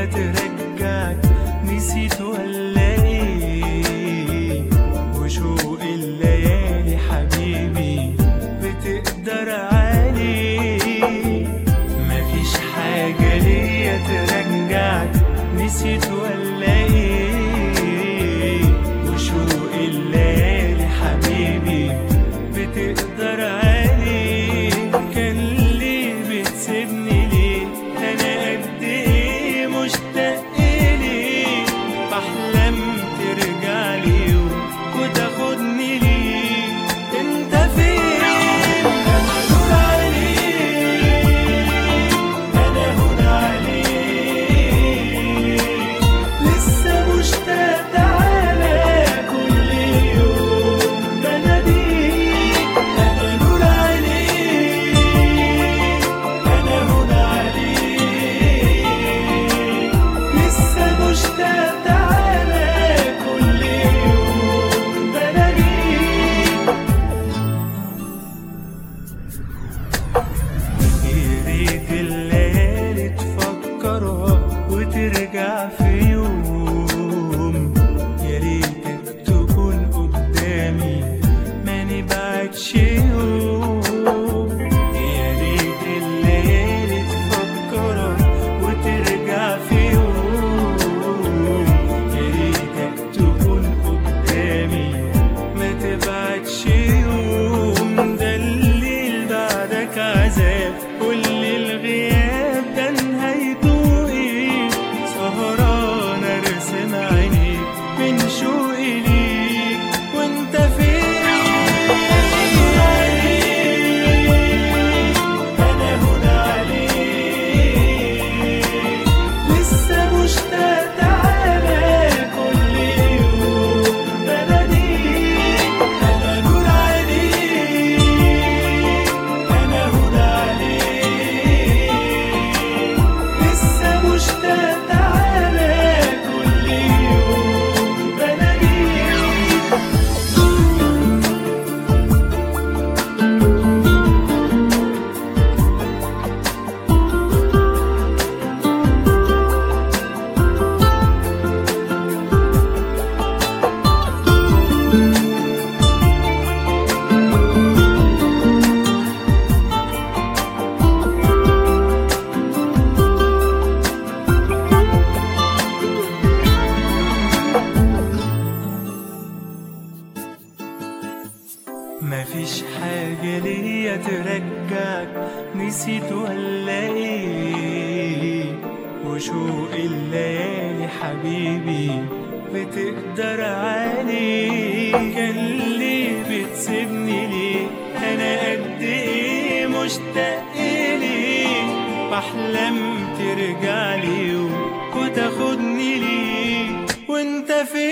ليا ترجعك نسيت ولا ايه وشوق الليالي حبيبي بتقدر عليه مفيش حاجة ليا ترجعك نسيت ولا ايه وشوق الليالي حبيبي بتقدر عليه كان ليه بتسيبني ليه انا قد ايه مشتاق ليه بحلم ترجع لي وتاخدني ليه انت فين انا نور عليك انا هنا عليك لسه مشتاق تعالى كل يوم بناديك انا نور عليك انا هنا عليك لسه مشتاق تعالى كل يوم بناديك يا ريت الليالي تفكرها وترجع في يوم يا ريتك تكون قدامي ما نبعدش يوم يا ريت الليالي تفكرها وترجع في يوم يا ريتك تكون قدامي ما تبعدش يوم ده الليل بعدك عذاب واللي الغياب ده نهايته ايه سهران ارسم عينيك من شوقي ليك وانت فين انا هنا عليك لسه مشتاق تعالى كل يوم بناديك انا نور عليك انا هنا عليك لسه مشتاق تعالى كل يوم بناديك مفيش حاجة ليا ترجعك نسيت ولا ايه وشوق الليالي حبيبي بتقدر عليه كان ليه بتسيبني ليه انا قد ايه مشتاق ليه بحلم ترجع لي وتاخدني ليه وانت فين